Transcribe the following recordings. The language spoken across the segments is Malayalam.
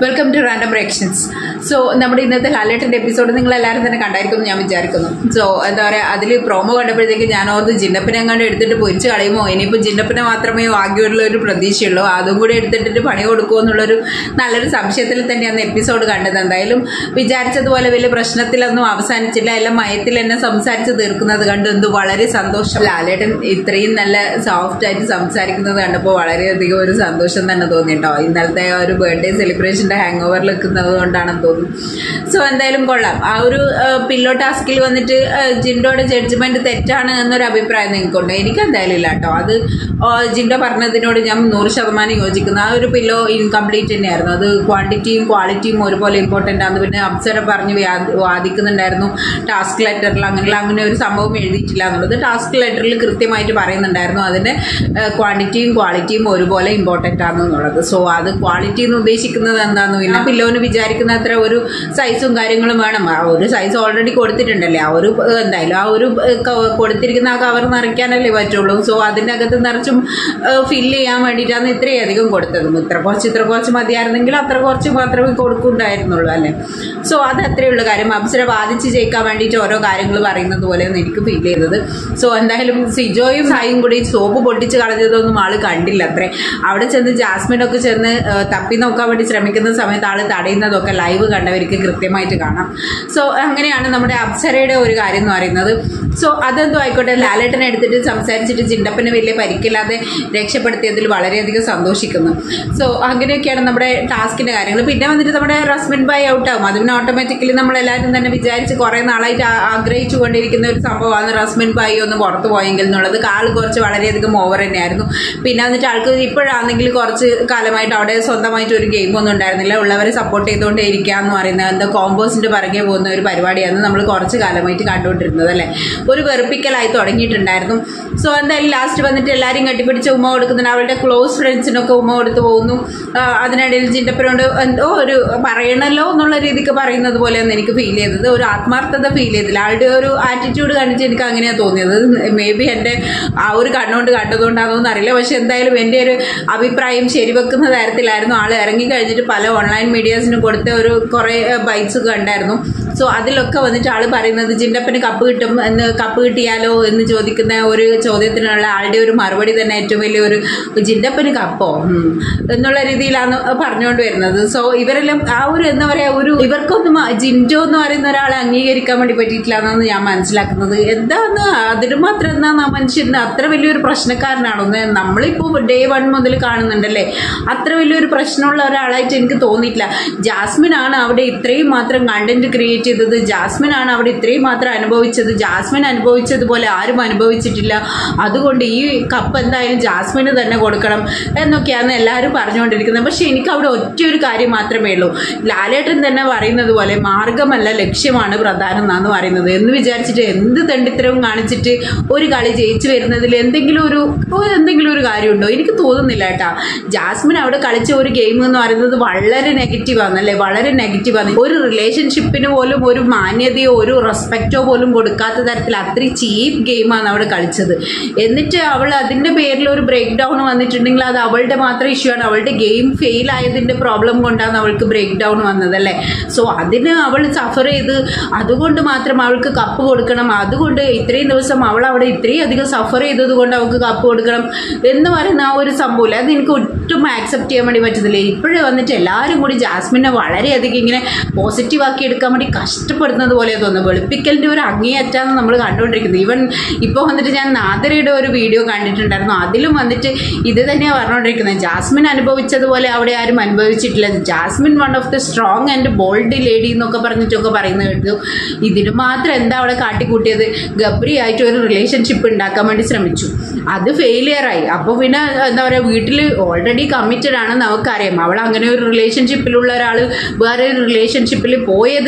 Welcome to random reactions so നമ്മുടെ ഇന്നത്തെ ലാലേട്ടൻ്റെ എപ്പിസോഡ് നിങ്ങൾ എല്ലാവരും തന്നെ കണ്ടായിരിക്കും ഞാൻ വിചാരിക്കുന്നു സോ എന്താ പറയുക അതിൽ പ്രോമോ കണ്ടപ്പോഴത്തേക്ക് ഞാൻ ഓർത്ത് ജിന്നപ്പനെ എങ്ങാണ്ട് എടുത്തിട്ട് പൊരിച്ച് കളയുമോ ഇനിയിപ്പോൾ ജിന്നപ്പനെ മാത്രമേ ഭാഗ്യമുള്ള ഒരു പ്രതീക്ഷയുള്ളൂ അതും കൂടി എടുത്തിട്ട് പണി കൊടുക്കുമോ എന്നുള്ളൊരു നല്ലൊരു സംശയത്തിൽ തന്നെയാണ് എപ്പിസോഡ് കണ്ടത് എന്തായാലും വിചാരിച്ചതുപോലെ വലിയ പ്രശ്നത്തിലൊന്നും അവസാനിച്ചില്ല എല്ലാം മയത്തിൽ എന്നെ സംസാരിച്ച് തീർക്കുന്നത് കണ്ട് എന്ത് വളരെ സന്തോഷം ലാലേട്ടൻ ഇത്രയും നല്ല സോഫ്റ്റ് ആയിട്ട് സംസാരിക്കുന്നത് കണ്ടപ്പോൾ വളരെയധികം ഒരു സന്തോഷം തന്നെ തോന്നി കേട്ടോ ഇന്നലത്തെ ആ ഒരു ബർത്ത്ഡേ സെലിബ്രേഷന്റെ ഹാങ് ഓവറിൽ നിൽക്കുന്നത് കൊണ്ടാണെന്ന് തോന്നുന്നു സോ എന്തായാലും കൊള്ളാം ആ ഒരു പില്ലോ ടാസ്കിൽ വന്നിട്ട് ആ, ജിൻഡോയുടെ ജഡ്ജ്മെന്റ് തെറ്റാണ് എന്നൊരു അഭിപ്രായം നിങ്ങൾക്കുണ്ട് എനിക്ക് എന്തായാലും ഇല്ല കേട്ടോ അത് ആ, ജിൻഡോ പറഞ്ഞതിനോട് ഞാൻ നൂറ് ശതമാനം യോജിക്കുന്നു ആ ഒരു പില്ലോ ഇൻകംപ്ലീറ്റ് തന്നെയായിരുന്നു അത് ക്വാണ്ടിറ്റിയും ക്വാളിറ്റിയും ഒരുപോലെ ഇമ്പോർട്ടൻ്റ് ആണ് പിന്നെ അപ്സര പറഞ്ഞ് വ്യാ- വാദിക്കുന്നുണ്ടായിരുന്നു ടാസ്ക് ലെറ്ററിൽ അങ്ങനെയുള്ള അങ്ങനെ ഒരു സംഭവം എഴുതിയിട്ടില്ല എന്നുള്ളത് ടാസ്ക് ലെറ്ററിൽ കൃത്യമായിട്ട് പറയുന്നുണ്ടായിരുന്നു അതിന്റെ ക്വാണ്ടിറ്റിയും ക്വാളിറ്റിയും ഒരുപോലെ ഇമ്പോർട്ടൻ്റ് ആണ് എന്നുള്ളത് സോ അത് ക്വാളിറ്റി എന്ന് ഉദ്ദേശിക്കുന്നത് എന്താണെന്ന് പിന്നെ പില്ലോന് വിചാരിക്കുന്ന അത്ര ഒരു സൈസും കാര്യങ്ങളും വേണം ആ ഒരു സൈസ് ഓൾറെഡി കൊടുത്തിട്ടുണ്ടല്ലേ ആ ഒരു ഏഹ്, എന്തായാലും ആ ഒരു ഏഹ്, ക- കൊടുത്തിരിക്കുന്ന ആ കവർ നിറയ്ക്കാനല്ലേ പറ്റുള്ളൂ സോ അതിൻ്റെ അകത്ത് നിറച്ചും ഫില്ല് ചെയ്യാൻ വേണ്ടിയിട്ടാണ് ഇത്രയും അധികം കൊടുത്തതും ഇത്ര കുറച്ച് ഇത്ര കുറച്ച് മതിയായിരുന്നെങ്കിൽ അത്ര കുറച്ച് മാത്രമേ കൊടുക്കുന്നുണ്ടായിരുന്നുള്ളൂ അല്ലേ സോ അത് അത്രയേ ഉള്ളൂ കാര്യം അപ്സര ബാധിച്ച് ജയിക്കാൻ വേണ്ടിയിട്ട് ഓരോ കാര്യങ്ങൾ പറയുന്നത് പോലെയാണ് എനിക്ക് ഫീൽ ചെയ്തത് സോ എന്തായാലും സിജോയും സായും കൂടി സോപ്പ് പൊട്ടിച്ച് കളഞ്ഞതൊന്നും ആള് കണ്ടില്ല അത്രേ അവിടെ ചെന്ന് ജാസ്മിനൊക്കെ ചെന്ന് ആ, തപ്പി നോക്കാൻ വേണ്ടി ശ്രമിക്കുന്ന സമയത്ത് ആള് തടയുന്നതൊക്കെ ലൈവ് കണ്ടവർക്ക് കൃത്യമായിട്ട് കാണാം സോ അങ്ങനെയാണ് നമ്മുടെ അപ്സരയുടെ ഒരു കാര്യം എന്ന് പറയുന്നത് സോ അതെന്തോ ആയിക്കോട്ടെ ലാലേട്ടനെ എടുത്തിട്ട് സംസാരിച്ചിട്ട് ജിണ്ടപ്പന് വലിയ പരിക്കില്ലാതെ രക്ഷപ്പെടുത്തിയതിൽ വളരെയധികം സന്തോഷിക്കുന്നു സോ അങ്ങനെയൊക്കെയാണ് നമ്മുടെ ടാസ്കിന്റെ കാര്യങ്ങൾ പിന്നെ വന്നിട്ട് നമ്മുടെ റസ്മിൻ ബൈ ഔട്ട് ആവും അത് പിന്നെ ഓട്ടോമാറ്റിക്കലി നമ്മളെല്ലാവരും തന്നെ വിചാരിച്ച് കുറെ നാളായിട്ട് ആ- ആഗ്രഹിച്ചു കൊണ്ടിരിക്കുന്ന ഒരു സംഭവമാണ് റസ്മിൻ ബൈ ഒന്ന് പുറത്തു പോയെങ്കിൽ എന്നുള്ളത് ആൾ കുറച്ച് വളരെയധികം ഓവർ തന്നെയായിരുന്നു പിന്നെ വന്നിട്ട് ആൾക്ക് ഇപ്പോഴാണെങ്കിൽ കുറച്ച് കാലമായിട്ട് അവിടെ സ്വന്തമായിട്ട് ഒരു ഗെയിം ഒന്നും ഉണ്ടായിരുന്നില്ല ഉള്ളവരെ സപ്പോർട്ട് ചെയ്തുകൊണ്ടേ ഇരിക്കുക എന്ന് പറയുന്നത് എന്താ കോമ്പോസിന്റെ പിറകെ പോകുന്ന ഒരു പരിപാടിയാണ് നമ്മൾ കുറച്ച് കാലമായിട്ട് കണ്ടുകൊണ്ടിരുന്നത് അല്ലേ ഒരു വെറുപ്പിക്കലായി തുടങ്ങിയിട്ടുണ്ടായിരുന്നു സോ എന്തായാലും ലാസ്റ്റ് വന്നിട്ട് എല്ലാവരും കെട്ടിപ്പിടിച്ച് ഉമ്മ കൊടുക്കുന്നുണ്ട് അവളുടെ ക്ലോസ് ഫ്രണ്ട്സിനൊക്കെ ഉമ്മ കൊടുത്ത് പോകുന്നു ആ, അതിനിടയിൽ ജിൻ്റപ്പനോട് എന്തോ ഒരു പറയണല്ലോ എന്നുള്ള രീതിക്ക് പറയുന്നത് പോലെയാണ് എനിക്ക് ഫീൽ ചെയ്തത് ഒരു ആത്മാർത്ഥത ഫീൽ ചെയ്തില്ല ആളുടെ ഒരു ആറ്റിറ്റ്യൂഡ് കണ്ടിട്ട് എനിക്ക് അങ്ങനെയാണ് തോന്നിയത് മേ ബി എൻ്റെ ആ ഒരു കണ്ണുകൊണ്ട് കണ്ടതുകൊണ്ടാണോ എന്നറിയില്ല പക്ഷെ എന്തായാലും എൻ്റെ ഒരു അഭിപ്രായം ശരിവെക്കുന്ന തരത്തിലായിരുന്നു ആൾ ഇറങ്ങി കഴിഞ്ഞിട്ട് പല ഓൺലൈൻ മീഡിയാസിനും കൊടുത്ത ഒരു കുറേ ബൈറ്റ്സ് കണ്ടായിരുന്നു സോ അതിലൊക്കെ വന്നിട്ട് ആൾ പറയുന്നത് ജിൻ്റപ്പന് കപ്പ് കിട്ടും എന്ന് കപ്പ് കിട്ടിയാലോ എന്ന് ചോദിക്കുന്ന ഒരു ചോദ്യത്തിനുള്ള ആളുടെ ഒരു മറുപടി തന്നെ ഏറ്റവും വലിയ ഒരു ജിൻ്റപ്പന് കപ്പോ ഉം. എന്നുള്ള രീതിയിലാണ് പറഞ്ഞുകൊണ്ട് വരുന്നത് സോ ഇവരെല്ലാം ആ ഒരു എന്താ പറയാ ഒരു ഇവർക്കൊന്നും ആ ജിൻഡോ എന്ന് പറയുന്ന ഒരാളെ അംഗീകരിക്കാൻ വേണ്ടി പറ്റിയിട്ടില്ല എന്നാണ് ഞാൻ മനസ്സിലാക്കുന്നത് എന്താന്ന് അതിന് മാത്രം എന്നാ മനുഷ്യന് അത്ര വലിയൊരു പ്രശ്നക്കാരനാണോ എന്ന് നമ്മളിപ്പോ ഡേ വൺ മുതൽ കാണുന്നുണ്ടല്ലേ അത്ര വലിയൊരു പ്രശ്നമുള്ള ഒരാളായിട്ട് എനിക്ക് തോന്നിയിട്ടില്ല ജാസ്മിൻ ആണ് അവിടെ ഇത്രയും മാത്രം കണ്ടന്റ് ക്രിയേറ്റ് ചെയ്തത് ജാസ്മിൻ ആണ് അവിടെ ഇത്രയും മാത്രം അനുഭവിച്ചത് ജാസ്മിൻ അനുഭവിച്ചതുപോലെ ആരും അനുഭവിച്ചിട്ടില്ല അതുകൊണ്ട് ഈ കപ്പ് എന്തായാലും ജാസ്മിന് തന്നെ കൊടുക്കണം എന്നൊക്കെയാണ് എല്ലാവരും പറഞ്ഞുകൊണ്ടിരിക്കുന്നത് പക്ഷെ എനിക്ക് അവിടെ ഒറ്റയൊരു കാര്യം മാത്രമേ ഉള്ളൂ ലാലേട്ടൻ തന്നെ പറയുന്നത് പോലെ മാർഗമല്ല ലക്ഷ്യമാണ് പ്രധാനം എന്നാണ് പറയുന്നത് എന്ന് വിചാരിച്ചിട്ട് എന്ത് തെണ്ടിത്തരവും കാണിച്ചിട്ട് ഒരു കളി ജയിച്ചു വരുന്നതിൽ എന്തെങ്കിലും ഒരു ഒരു എന്തെങ്കിലും ഒരു കാര്യമുണ്ടോ എനിക്ക് തോന്നുന്നില്ല കേട്ടാ ജാസ്മിൻ അവിടെ കളിച്ച ഒരു ഗെയിം എന്ന് പറയുന്നത് വളരെ നെഗറ്റീവ് ആണല്ലേ വളരെ നെഗറ്റീവ് ആണ് ഒരു റിലേഷൻഷിപ്പിന് പോലും ഒരു മാന്യതയോ ഒരു റെസ്പെക്റ്റോ പോലും കൊടുക്കാത്ത തരത്തിൽ അത്രയും ചീപ്പ് ഗെയിമാണ് അവിടെ കളിച്ചത് എന്നിട്ട് അവൾ അതിന്റെ പേരിൽ ഒരു ബ്രേക്ക് ഡൗൺ വന്നിട്ടുണ്ടെങ്കിൽ അത് അവളുടെ മാത്രം ഇഷ്യൂ ആണ് അവളുടെ ഗെയിം ഫെയിൽ ആയതിന്റെ പ്രോബ്ലം കൊണ്ടാണ് അവൾക്ക് ബ്രേക്ക് ഡൗൺ വന്നതല്ലേ സോ അതിന് അവൾ സഫർ ചെയ്ത് അതുകൊണ്ട് മാത്രം അവൾക്ക് കപ്പ് കൊടുക്കണം അതുകൊണ്ട് ഇത്രയും ദിവസം അവൾ അവിടെ ഇത്രയും അധികം സഫർ ചെയ്തത് കൊണ്ട് അവൾക്ക് കപ്പ് കൊടുക്കണം എന്ന് പറയുന്ന ആ ഒരു സംഭവമില്ല അത് എനിക്ക് ഒട്ടും ആക്സെപ്റ്റ് ചെയ്യാൻ വേണ്ടി പറ്റത്തില്ല ഇപ്പോഴും വന്നിട്ട് എല്ലാവരും കൂടി ജാസ്മിനെ വളരെയധികം ഇങ്ങനെ പോസിറ്റീവ് ആക്കി എടുക്കാൻ വേണ്ടി കഷ്ടപ്പെടുന്നത് പോലെ തോന്നുന്നു വെളുപ്പിക്കലിന്റെ ഒരു അങ്ങേയറ്റാണ് നമ്മൾ കണ്ടുകൊണ്ടിരിക്കുന്നത് ഈവൻ ഇപ്പോൾ വന്നിട്ട് ഞാൻ നാദരയുടെ ഒരു വീഡിയോ കണ്ടിട്ടുണ്ടായിരുന്നു അതിലും വന്നിട്ട് ഇത് തന്നെയാണ് പറഞ്ഞുകൊണ്ടിരിക്കുന്നത് ജാസ്മിൻ അനുഭവിച്ചതുപോലെ അവിടെ ആരും അനുഭവിച്ചിട്ടില്ല Jasmine one of the strong and bold lady എന്നൊക്കെ പറഞ്ഞിട്ടൊക്കെ പറയുന്നത് കേട്ടു ഇതിന് മാത്രം എന്താ അവിടെ കാട്ടിക്കൂട്ടിയത് ഗബ്രി ആയിട്ട് ഒരു റിലേഷൻഷിപ്പ് ഉണ്ടാക്കാൻ വേണ്ടി ശ്രമിച്ചു അത് ഫെയിലിയർ ആയി അപ്പോൾ പിന്നെ എന്താ പറയുക വീട്ടിൽ ഓൾറെഡി കമ്മിറ്റഡ് ആണെന്ന് നമുക്കറിയാം അവൾ അങ്ങനെ ഒരു റിലേഷൻഷിപ്പിലുള്ള ഒരാൾ വേറെ ഒരു റിലേഷൻഷിപ്പിൽ പോയത് തന്നെ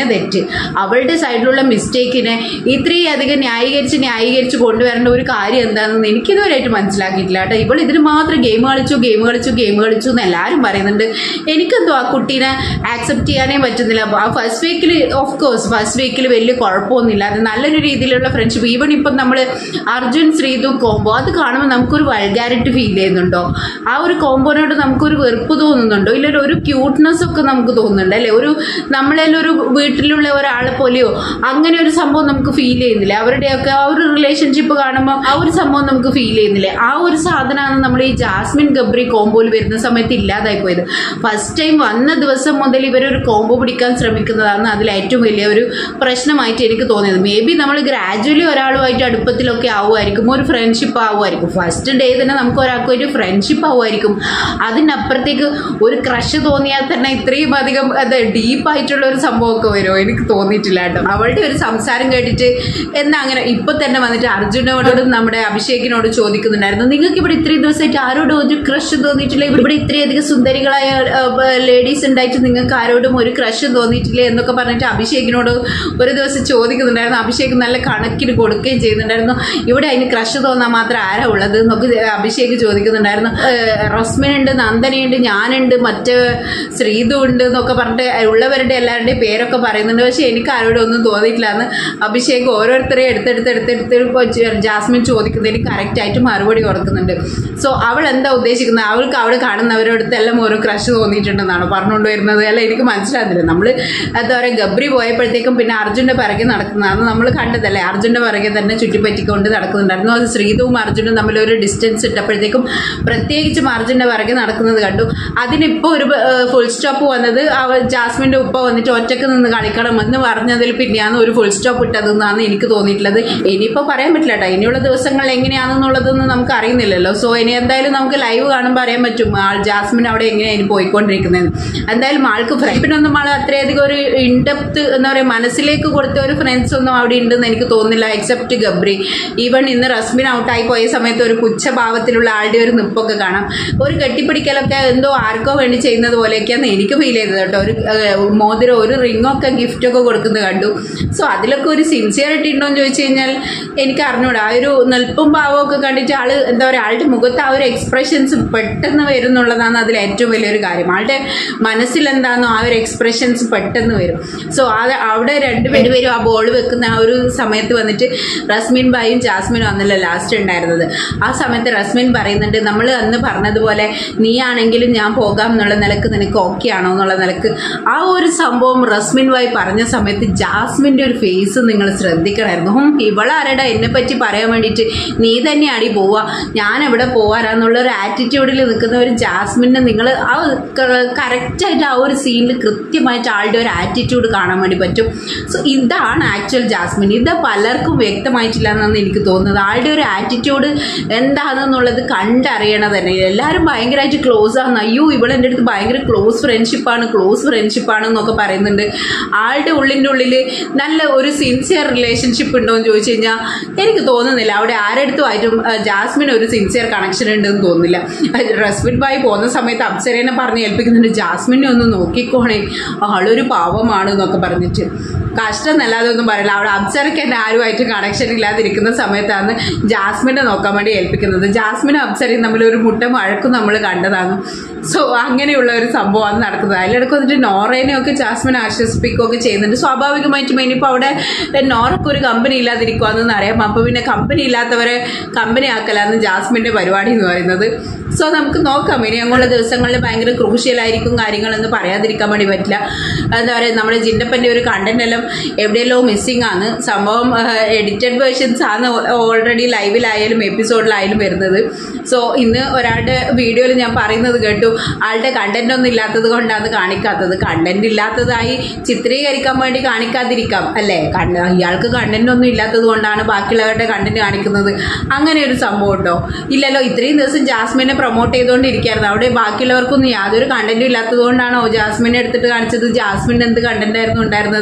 തെറ്റ് അവളുടെ സൈഡിലുള്ള മിസ്റ്റേക്കിനെ ഇത്രയും അധികം ന്യായീകരിച്ച് ന്യായീകരിച്ച് കൊണ്ടുവരേണ്ട ഒരു കാര്യം എന്താണെന്ന് എനിക്കിതുവരെയായിട്ട് മനസ്സിലാക്കിയിട്ടില്ല കേട്ടോ ഇവൾ ഇതിന് മാത്രം ഗെയിം കളിച്ചു ഗെയിം കളിച്ചു ഗെയിം കളിച്ചു എന്ന് എല്ലാവരും പറയുന്നുണ്ട് എനിക്കെന്തോ ആ കുട്ടീനെ ആക്സെപ്റ്റ് ചെയ്യാനേ പറ്റുന്നില്ല ആ ഫസ്റ്റ് വീക്കിൽ ഓഫ് കോഴ്സ് ഫസ്റ്റ് വീക്കിൽ വലിയ കുഴപ്പമൊന്നുമില്ല അത് നല്ലൊരു രീതിയിലുള്ള ഫ്രണ്ട്ഷിപ്പ് ഈവൺ ഇപ്പം നമ്മൾ അർജുൻ ശ്രീതു കോംബോ അത് കാണുമ്പോൾ നമുക്കൊരു വൾഗാരിറ്റി ഫീൽ ചെയ്യുന്നുണ്ടോ ആ ഒരു കോംബോനോട് നമുക്കൊരു വെറുപ്പ് തോന്നുന്നുണ്ടോ ഇല്ലൊരു ഒരു ക്യൂട്ട്നെസ് ഒക്കെ നമുക്ക് തോന്നുന്നുണ്ട് അല്ലേ ഒരു നമ്മളെല്ലാം ഒരു വീട്ടിലുള്ള ഒരാളെ പോലെയോ അങ്ങനെ ഒരു സംഭവം നമുക്ക് ഫീൽ ചെയ്യുന്നില്ല അവരുടെയൊക്കെ ആ ഒരു റിലേഷൻഷിപ്പ് കാണുമ്പോൾ ആ ഒരു സംഭവം നമുക്ക് ഫീൽ ചെയ്യുന്നില്ലേ ആ ഒരു സാധനമാണ് നമ്മൾ ഈ ജാസ്മിൻ ഗബ്രി കോംബോയിൽ വരുന്ന സമയത്ത് ഇല്ലാതായി പോയത് ഫസ്റ്റ് ടൈം വന്ന ദിവസം മുതൽ ഇവരൊരു കോംബോ പിടിക്കാൻ ശ്രമിക്കുന്നതാണ് അതിൽ ഏറ്റവും വലിയ ഒരു പ്രശ്നമായിട്ട് എനിക്ക് തോന്നിയത് മേ ബി നമ്മൾ ഗ്രാജുവലി ഒരാളുമായിട്ട് അടുപ്പത്തിലൊക്കെ ആവുമായിരിക്കും ഒരു ഫ്രണ്ട്ഷിപ്പ് ആവുമായിരിക്കും ഫസ്റ്റ് ഡേ തന്നെ നമുക്ക് ഒരാൾക്ക് ഒരു ഫ്രണ്ട്ഷിപ്പ് ആവുമായിരിക്കും അതിനപ്പുറത്തേക്ക് ഒരു ക്രഷ് തോന്നിയാൽ തന്നെ ഇത്രയും അധികം അത് ഡീപ്പായിട്ടുള്ള ഒരു സംഭവമൊക്കെ വരുമോ എനിക്ക് തോന്നിയിട്ടില്ല കേട്ടോ അവളുടെ ഒരു സംസാരം കേട്ടിട്ട് എന്നാ അങ്ങനെ ഇപ്പൊ തന്നെ വന്നിട്ട് അർജുനോടും നമ്മുടെ അഭിഷേകിനോട് ചോദിക്കുന്നുണ്ടായിരുന്നു നിങ്ങൾക്ക് ഇവിടെ ഇത്രയും ദിവസമായിട്ട് ആരോടും ഒരു ക്രഷ് തോന്നിയിട്ടില്ല ഇവിടെ ഇത്രയധികം സുന്ദരികളായ ലേഡീസ് ഉണ്ടായിട്ട് നിങ്ങൾക്ക് ആരോടും ഒരു ക്രഷ് തോന്നിയിട്ടില്ലേ എന്നൊക്കെ പറഞ്ഞിട്ട് അഭിഷേകിനോട് ഒരു ദിവസം ചോദിക്കുന്നുണ്ടായിരുന്നു അഭിഷേക് നല്ല കണക്കിന് കൊടുക്കുകയും ചെയ്യുന്നുണ്ടായിരുന്നു ഇവിടെ അതിന് ക്രഷ് തോന്നാൻ മാത്രം ആരാ ഉള്ളത് എന്നൊക്കെ അഭിഷേക് ചോദിക്കുന്നുണ്ടായിരുന്നു ഏഹ് റസ്മിൻ ഉണ്ട് നന്ദനയുണ്ട് ഞാനുണ്ട് മറ്റ് ശ്രീതു ഉണ്ട് എന്നൊക്കെ പറഞ്ഞിട്ട് ഉള്ളവരുടെ എല്ലാവരുടെയും പേരൊക്കെ പറയുന്നുണ്ട് പക്ഷെ എനിക്ക് ആരോടും ഒന്നും തോന്നിയിട്ടില്ല എന്ന് അഭിഷേക് ഓരോരുത്തരെയും എടുത്തെടുത്ത് എടുത്തെടുത്ത് ഇപ്പൊ ജ- ജാസ്മിൻ ചോദിക്കുന്നതിന് കറക്റ്റ് ആയിട്ട് മറുപടി കൊടുക്കുന്നുണ്ട് സോ അവൾ എന്താ ഉദ്ദേശിക്കുന്നത് അവൾക്ക് അവിടെ കാണുന്നവരോടത്ത് എല്ലാം ഓരോ ക്രഷ് തോന്നിയിട്ടുണ്ടെന്നാണ് പറഞ്ഞുകൊണ്ട് വരുന്നത് അല്ല എനിക്ക് മനസ്സിലാകുന്നില്ല നമ്മൾ എന്താ പറയുക ഗബ്രി പോയപ്പോഴത്തേക്കും പിന്നെ അർജുൻ്റെ പിറകെ നടക്കുന്നതാണ് നമ്മൾ കണ്ടതല്ലേ അർജുൻ്റെ പിറകെ തന്നെ ചുറ്റിപ്പറ്റിക്കൊണ്ട് നടക്കുന്നുണ്ടായിരുന്നു അത് ശ്രീതുവും അർജുനും തമ്മിൽ ഒരു ഡിസ്റ്റൻസ് ഇട്ടപ്പോഴത്തേക്കും പ്രത്യേകിച്ചും അർജുൻ്റെ പിറകെ നടക്കുന്നത് കണ്ടു അതിനിപ്പോൾ ഒരു ഫുൾ സ്റ്റോപ്പ് വന്നത് അവ ജാസ്മിൻ്റെ ഉപ്പ വന്നിട്ട് ഒറ്റക്ക് നിന്ന് കളിക്കണം എന്ന് പറഞ്ഞതിൽ പിന്നെയാണ് ഒരു ഫുൾ സ്റ്റോപ്പ് ഇട്ടതെന്നാണ് എനിക്ക് തോന്നിയിട്ടുള്ളത് ഇനിയിപ്പോൾ പറയാൻ പറ്റില്ല കേട്ടോ ഇനിയുള്ള ദിവസങ്ങൾ എങ്ങനെയാണെന്നുള്ളതൊന്നും നമുക്ക് അറിയുന്നില്ലല്ലോ സോ ഇനി എന്തായാലും നമുക്ക് ലൈവ് കാണുമ്പോൾ അറിയാൻ പറ്റും ആൾ ജാസ്മിൻ അവിടെ എങ്ങനെയാണ് ഇനി പോയിക്കൊണ്ടിരിക്കുന്നത് എന്തായാലും ആൾക്ക് ഫ്രണ്ട്സിനൊന്നും ആൾ അത്രയധികം ഒരു ഇൻഡെപ്ത് എന്താ പറയുക മനസ്സിലേക്ക് കൊടുത്ത ഒരു ഫ്രണ്ട്സ് ഒന്നും അവിടെ ഉണ്ടെന്ന് എനിക്ക് തോന്നുന്നില്ല എക്സെപ്റ്റ് ഗബ്രി ഈവൺ ഇന്ന് റസ്മിൻ ഔട്ടായി പോയ സമയത്ത് ഒരു പുച്ഛഭാവത്തിലുള്ള ആളുടെ ഒരു നിപ്പൊക്കെ കാണാം ഒരു കെട്ടിപ്പിടിക്കലൊക്കെ എന്തോ ആർക്കോ വേണ്ടി ചെയ്യുന്നത് പോലെയൊക്കെയാണ് എനിക്ക് ഫീൽ ചെയ്തത് കേട്ടോ ഒരു ഏഹ്, മോതിരം ഒരു റിങ്ങൊക്കെ ഗിഫ്റ്റൊക്കെ കൊടുക്കുന്നത് കണ്ടു സോ അതിലൊക്കെ ഒരു സിൻസിയറിറ്റി ഉണ്ടോ എന്ന് ചോദിച്ചു കഴിഞ്ഞാൽ എനിക്ക് അറിഞ്ഞൂടാ ആ ഒരു നിൽപ്പും ഭാവവും ഒക്കെ കണ്ടിട്ട് ആള് എന്താ പറയുക ആളുടെ മുഖത്ത് ആ ഒരു എക്സ്പ്രഷൻസ് പെട്ടെന്ന് വരുന്നുള്ളതാണ് അതിൽ ഏറ്റവും വലിയൊരു കാര്യം ആളുടെ മനസ്സിൽ എന്താണോ ആ ഒരു എക്സ്പ്രഷൻസ് പെട്ടെന്ന് വരും സോ അത് അവിടെ രണ്ടുപേരും ആ ബോൾ വെക്കുന്ന ആ ഒരു സമയത്ത് വന്നിട്ട് റസ്മിൻ ബായും ജാസ്മിനും അന്നല്ല ലാസ്റ്റ് ഉണ്ടായിരുന്നത് ആ സമയത്ത് റസ്മിൻ പറയുന്നുണ്ട് നമ്മൾ അന്ന് പറഞ്ഞതുപോലെ നീ ആണെങ്കിലും ഞാൻ പോകാം എന്നുള്ള നിലക്ക് നിനക്ക് ഓക്കെ ആണോ എന്നുള്ള നിലക്ക് ആ ഒരു സംഭവം റസ്മിൻ ബായി പറഞ്ഞ സമയത്ത് ജാസ്മിൻ്റെ ഒരു ഫേസ് നിങ്ങൾ ശ്രദ്ധിക്കണമായിരുന്നു ഹും ഇവളാരടാ എന്നെ പറ്റി പറയാൻ വേണ്ടിയിട്ട് നീ തന്നെയാടി പോവുക ഞാൻ എവിടെ പോവാനാന്നുള്ള ഒരു ആറ്റിറ്റ്യൂഡിൽ നിൽക്കുന്ന ഒരു ജാസ്മിനെ നിങ്ങൾ ആ കറക്റ്റായിട്ട് ആ ഒരു സീനിൽ കൃത്യമായിട്ട് ആളുടെ ഒരു ആറ്റിറ്റ്യൂഡ് കാണാൻ വേണ്ടി പറ്റും സോ ഇതാണ് ആക്ച്വൽ ജാസ്മിൻ ഇത് പലർക്കും വ്യക്തമായിട്ടില്ല എന്നാണ് എനിക്ക് തോന്നുന്നത് ആളുടെ ഒരു ആറ്റിറ്റ്യൂഡ് എന്താണെന്നുള്ളത് കണ്ടറിയണത് തന്നെ എല്ലാവരും ഭയങ്കരമായിട്ട് ക്ലോസ് ആണ് അയ്യോ ഇവിടെ എൻ്റെ അടുത്ത് ഭയങ്കര ക്ലോസ് ഫ്രണ്ട്ഷിപ്പാണ് ക്ലോസ് ഫ്രണ്ട്ഷിപ്പാണ് എന്നൊക്കെ പറയുന്നുണ്ട് ആളുടെ ഉള്ളിൻ്റെ ഉള്ളിൽ നല്ല ഒരു സിൻസിയർ റിലേഷൻഷിപ്പ് ഉണ്ടോ എന്ന് ചോദിച്ചു കഴിഞ്ഞാൽ എനിക്ക് തോന്നുന്നില്ല അവിടെ ആരെടുത്തുമായിട്ടും ആ, ജാസ്മിൻ ഒരു സിൻസിയർ കണക്ഷൻ ഉണ്ടെന്ന് തോന്നുന്നില്ല റസ്മിൻ ബായി പോകുന്ന സമയത്ത് അപ്സരേനെ പറഞ്ഞ് ഏൽപ്പിക്കുന്നുണ്ട് ജാസ്മിനെ ഒന്ന് നോക്കിക്കോണേ ആളൊരു പാവമാണ് എന്നൊക്കെ പറഞ്ഞിട്ട് കഷ്ടം എന്നല്ലാതെ ഒന്നും പറയില്ല അവിടെ അപ്സരയ്ക്ക് തന്നെ ആരുമായിട്ട് കണക്ഷൻ ഇല്ലാതിരിക്കുന്ന സമയത്താണ് ജാസ്മിനെ നോക്കാൻ വേണ്ടി ഏൽപ്പിക്കുന്നത് ജാസ്മിനും അപ്സരയും തമ്മിൽ ഒരു മുട്ട വഴക്കും നമ്മൾ കണ്ടതാണ് സോ അങ്ങനെയുള്ള ഒരു സംഭവമാണ് നടക്കുന്നത് അതിലിടക്ക് വന്നിട്ട് നോറേനെ ഒക്കെ ജാസ്മിൻ ആശ്വസിപ്പിക്കുകയൊക്കെ ചെയ്യുന്നുണ്ട് സ്വാഭാവികമായിട്ടും ഇനിയിപ്പോൾ അവിടെ നോറക്ക് ഒരു കമ്പനി ഇല്ലാതിരിക്കുവാന്ന് അറിയാം അപ്പോൾ പിന്നെ കമ്പനി ഇല്ലാത്തവരെ കമ്പനി ആക്കലാന്ന് ജാസ്മിൻ്റെ പരിപാടി എന്ന് പറയുന്നത് സോ നമുക്ക് നോക്കാം ഇനി അങ്ങോട്ടുള്ള ദിവസങ്ങളിൽ ഭയങ്കര ക്രൂഷ്യലായിരിക്കും കാര്യങ്ങളെന്ന് പറയാതിരിക്കാൻ വേണ്ടി പറ്റില്ല എന്താ പറയുക നമ്മുടെ ജിന്നപ്പൻ്റെ ഒരു കണ്ടന്റ് എല്ലാം എവിടെയല്ലോ മിസ്സിംഗ് ആണ് സംഭവം എഡിറ്റഡ് വേർഷൻസ് ആണ് ഓൾറെഡി ലൈവിലായാലും എപ്പിസോഡിലായാലും വരുന്നത് സോ ഇന്ന് ഒരാളുടെ വീഡിയോയിൽ ഞാൻ പറയുന്നത് കേട്ടു ആളുടെ കണ്ടന്റ് ഒന്നും ഇല്ലാത്തത് കൊണ്ടാണ് കാണിക്കാത്തത് കണ്ടന്റ് ഇല്ലാത്തതായി ചിത്രീകരിക്കാൻ വേണ്ടി കാണിക്കാതിരിക്കാം അല്ലേ കണ്ട ഇയാൾക്ക് കണ്ടന്റ് ഒന്നും ഇല്ലാത്തത് കൊണ്ടാണ് ബാക്കിയുള്ളവരുടെ കണ്ടന്റ് കാണിക്കുന്നത് അങ്ങനെ ഒരു സംഭവം ഉണ്ടോ ഇല്ലല്ലോ ഇത്രയും ദിവസം ജാസ്മിനെ പ്രൊമോട്ട് ചെയ്തുകൊണ്ടിരിക്കുകയായിരുന്നു അവിടെ ബാക്കിയുള്ളവർക്കൊന്നും യാതൊരു കണ്ടന്റും ഇല്ലാത്തത് കൊണ്ടാണോ ജാസ്മിനെ എടുത്തിട്ട് കാണിച്ചത് ജാസ്മിൻ എന്ത് കണ്ടന്റ് ആയിരുന്നു ഉണ്ടായിരുന്നത്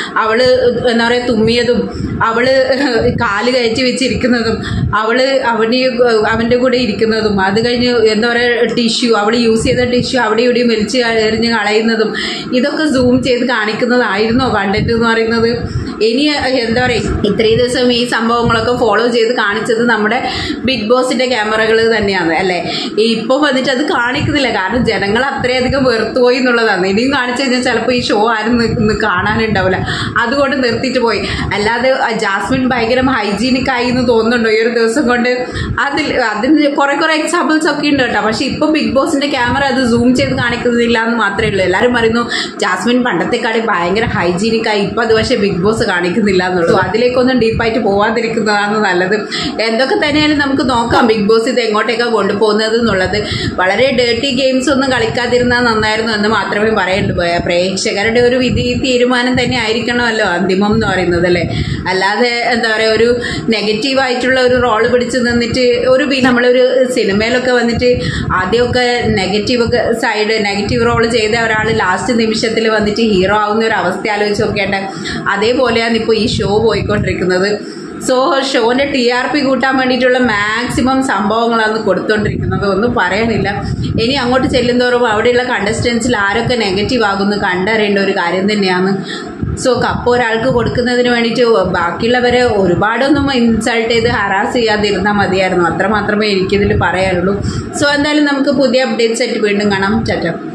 അവള് എന്താ പറയുക തുമ്മിയതും അവള് കാല് കയറ്റി വെച്ചിരിക്കുന്നതും അവള് അവന് അവൻ്റെ കൂടെ ഇരിക്കുന്നതും അത് കഴിഞ്ഞ് എന്താ പറയുക ടിഷ്യൂ അവൾ യൂസ് ചെയ്ത ടിഷ്യൂ അവിടെ ഇവിടെയും വലിച്ച് എറിഞ്ഞ് കളയുന്നതും ഇതൊക്കെ സൂം ചെയ്ത് കാണിക്കുന്നതായിരുന്നോ കണ്ടന്റ് എന്ന് പറയുന്നത് ഇനി എന്താ പറയുക ഇത്രയും ദിവസം ഈ സംഭവങ്ങളൊക്കെ ഫോളോ ചെയ്ത് കാണിച്ചത് നമ്മുടെ ബിഗ് ബോസിന്റെ ക്യാമറകൾ തന്നെയാണ് അല്ലേ ഇപ്പൊ വന്നിട്ട് അത് കാണിക്കുന്നില്ല കാരണം ജനങ്ങൾ അത്രയധികം വെറുത്തുപോയി എന്നുള്ളതാണ് ഇനിയും കാണിച്ചു കഴിഞ്ഞാൽ ചിലപ്പോൾ ഈ ഷോ ആരും നി- നി- കാണാനുണ്ടാവില്ല അതുകൊണ്ട് നിർത്തിയിട്ട് പോയി അല്ലാതെ ജാസ്മിൻ ഭയങ്കര ഹൈജീനിക് ആയി എന്ന് തോന്നുന്നുണ്ടോ ഈ ഒരു ദിവസം കൊണ്ട് അതിൽ അതിന് കുറെ കുറെ എക്സാമ്പിൾസ് ഒക്കെ ഉണ്ട് കേട്ടോ പക്ഷെ ഇപ്പൊ ബിഗ് ബോസിന്റെ ക്യാമറ അത് സൂം ചെയ്ത് കാണിക്കുന്നില്ല എന്ന് മാത്രമേ ഉള്ളൂ എല്ലാവരും പറയുന്നു ജാസ്മിൻ പണ്ടത്തെക്കാടി ഭയങ്കര ഹൈജീനിക് ആയി ഇപ്പൊ അത് പക്ഷെ ബിഗ് ബോസ് കാണിക്കുന്നില്ല എന്നുള്ളൂ അതിലേക്കൊന്നും ഡീപ്പായിട്ട് പോവാതിരിക്കുന്നതാണ് നല്ലത് എന്തൊക്കെ തന്നെയാലും നമുക്ക് നോക്കാം ബിഗ് ബോസ് ഇത് എങ്ങോട്ടേക്കാണ് കൊണ്ടുപോകുന്നത് എന്നുള്ളത് വളരെ ഡേർട്ടി ഗെയിംസ് ഒന്നും കളിക്കാതിരുന്നാൽ നന്നായിരുന്നു എന്ന് മാത്രമേ പറയുള്ളൂ ഏ, പ്രേക്ഷകരുടെ ഒരു വിധി തീരുമാനം തന്നെ ആയിരിക്കണമല്ലോ അന്തിമം എന്ന് പറയുന്നത് അല്ലേ അല്ലാതെ എന്താ പറയുക ഒരു നെഗറ്റീവ് ആയിട്ടുള്ള ഒരു റോള് പിടിച്ച് നിന്നിട്ട് ഒരു വി- നമ്മളൊരു സിനിമയിലൊക്കെ വന്നിട്ട് ആദ്യമൊക്കെ നെഗറ്റീവ് ഒക്കെ സൈഡ് നെഗറ്റീവ് റോള് ചെയ്ത ഒരാൾ ലാസ്റ്റ് നിമിഷത്തിൽ വന്നിട്ട് ഹീറോ ആവുന്ന ഒരു അവസ്ഥ ആലോചിച്ച് നോക്കേണ്ട അതേപോലെയാണ് ഇപ്പോൾ ഈ ഷോ പോയിക്കൊണ്ടിരിക്കുന്നത് സോ ഷോന്റെ ടി ആർ പി കൂട്ടാൻ വേണ്ടിയിട്ടുള്ള മാക്സിമം സംഭവങ്ങളാണ് കൊടുത്തോണ്ടിരിക്കുന്നത് ഒന്നും പറയാനില്ല ഇനി അങ്ങോട്ട് ചെല്ലുന്തോറും അവിടെയുള്ള കണ്ടസ്റ്റൻസിൽ ആരൊക്കെ നെഗറ്റീവ് ആകുന്നു കണ്ടറിയേണ്ട ഒരു കാര്യം തന്നെയാണ് സോ കപ്പ് ഒരാൾക്ക് കൊടുക്കുന്നതിന് വേണ്ടിയിട്ട് ബാക്കിയുള്ളവരെ ഒരുപാടൊന്നും ഇൻസൾട്ട് ചെയ്ത് ഹറാസ് ചെയ്യാതിരുന്നാൽ മതിയായിരുന്നു അത്ര മാത്രമേ എനിക്കിതിൽ പറയാനുള്ളൂ സോ എന്തായാലും നമുക്ക് പുതിയ അപ്ഡേറ്റ്സ് ആയിട്ട് വീണ്ടും കാണാം ചാറ്റ